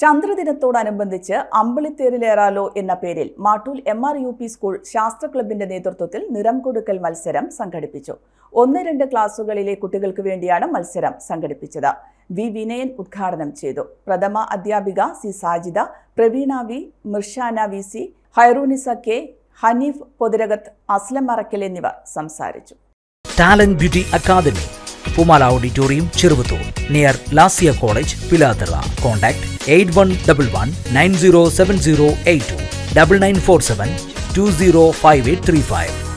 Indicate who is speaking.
Speaker 1: ചന്ദ്രദിനത്തോടനുബന്ധിച്ച് അമ്പിളിത്തേരിലേറാലോ എന്ന പേരിൽ Mattool M R U P school ശാസ്ത്ര ക്ലബിന്റെ നേതൃത്വത്തിൽ നിറം കൊടുക്കൽ മത്സരം സംഘടിപ്പിച്ചു ഒന്ന് രണ്ട് ക്ലാസുകളിലെ കുട്ടികൾക്ക് വേണ്ടിയാണ് മത്സരം സംഘടിപ്പിച്ചത് വി വിനയൻ ഉദ്ഘാടനം ചെയ്തു പ്രഥമ അധ്യാപിക C Sajida Praveena V Mirshana V C Hairunisa K Haneef Pothirakath Aslam Marakkal എന്നിവർ സംസാരിച്ചു
Speaker 2: talent beauty academy Poomala auditorium Cheruvathur near Lasiya college Pilathara contact eight one double one nine zero seven zero eight two double nine four seven two zero five eight three five